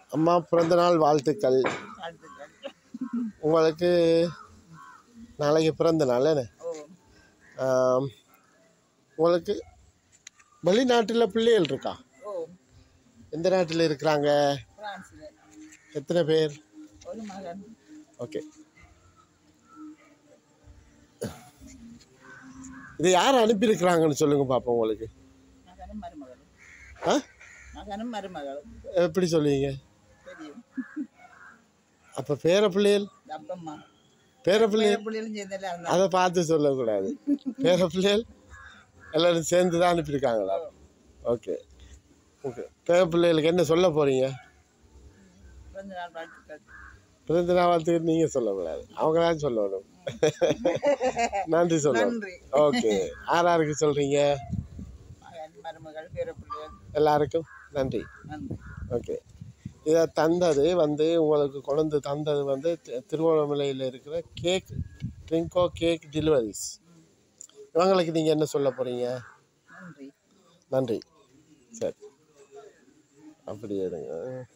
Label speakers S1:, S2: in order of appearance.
S1: அம்மா பிறந்தநாள் வாழ்த்துக்கள்
S2: வாழ்த்துக்கள்
S1: உங்களுக்கு நாளைக்கு பிறந்த நாள் என்ன
S2: ஓ
S1: ஆம், உங்களுக்கு வெளிநாட்டில் பிள்ளைகள் இருக்கா
S2: ஓ
S1: எந்த நாட்டில் இருக்கிறாங்க
S2: பிரான்ஸில்
S1: எத்தனை பேர்
S2: ஒரு மகன்
S1: ஓகே இது யார் அனுப்பியிருக்கிறாங்கன்னு சொல்லுங்கள் பார்ப்போம் உங்களுக்கு
S2: மகனும் மருமகளும்
S1: ஆ
S2: மகனும் மருமகளும்
S1: எப்படி சொல்லுவீங்க
S2: தெரியும்
S1: அப்போ பேர பிள்ளைகள்
S2: அப்பம்மா
S1: பேர பிள்ளைகள்
S2: பிள்ளைகளும் சேர்ந்தெல்லாம் இருந்தா
S1: அதை பார்த்து சொல்லக்கூடாது பேர பிள்ளைகள் எல்லாரும் சேர்ந்து தான் அனுப்பியிருக்காங்களா ஓகே ஓகே பேர பிள்ளைகளுக்கு என்ன சொல்ல போகிறீங்க
S2: பிறந்த நாள் வாழ்த்துக்கள்
S1: பிறந்த நாள் வாழ்த்துக்கு நீங்கள் சொல்லக்கூடாது அவங்க தான் சொல்லணும் நன்றி சொல்லணும்
S2: நன்றி
S1: ஓகே யார் யாருக்கு சொல்கிறீங்க
S2: மகன் மருமகள் பேர பிள்ளைகள்
S1: எல்லாருக்கும் நன்றி
S2: நன்றி
S1: ஓகே இதை தந்தது வந்து உங்களுக்கு கொண்டு தந்தது வந்து தி- திருவண்ணாமலையில் இருக்கிற கேக் ட்ரிங்கோ கேக் டெலிவரிஸ் இவங்களுக்கு நீங்கள் என்ன சொல்ல போகிறீங்க
S2: நன்றி
S1: நன்றி சரி அப்படி இருங்க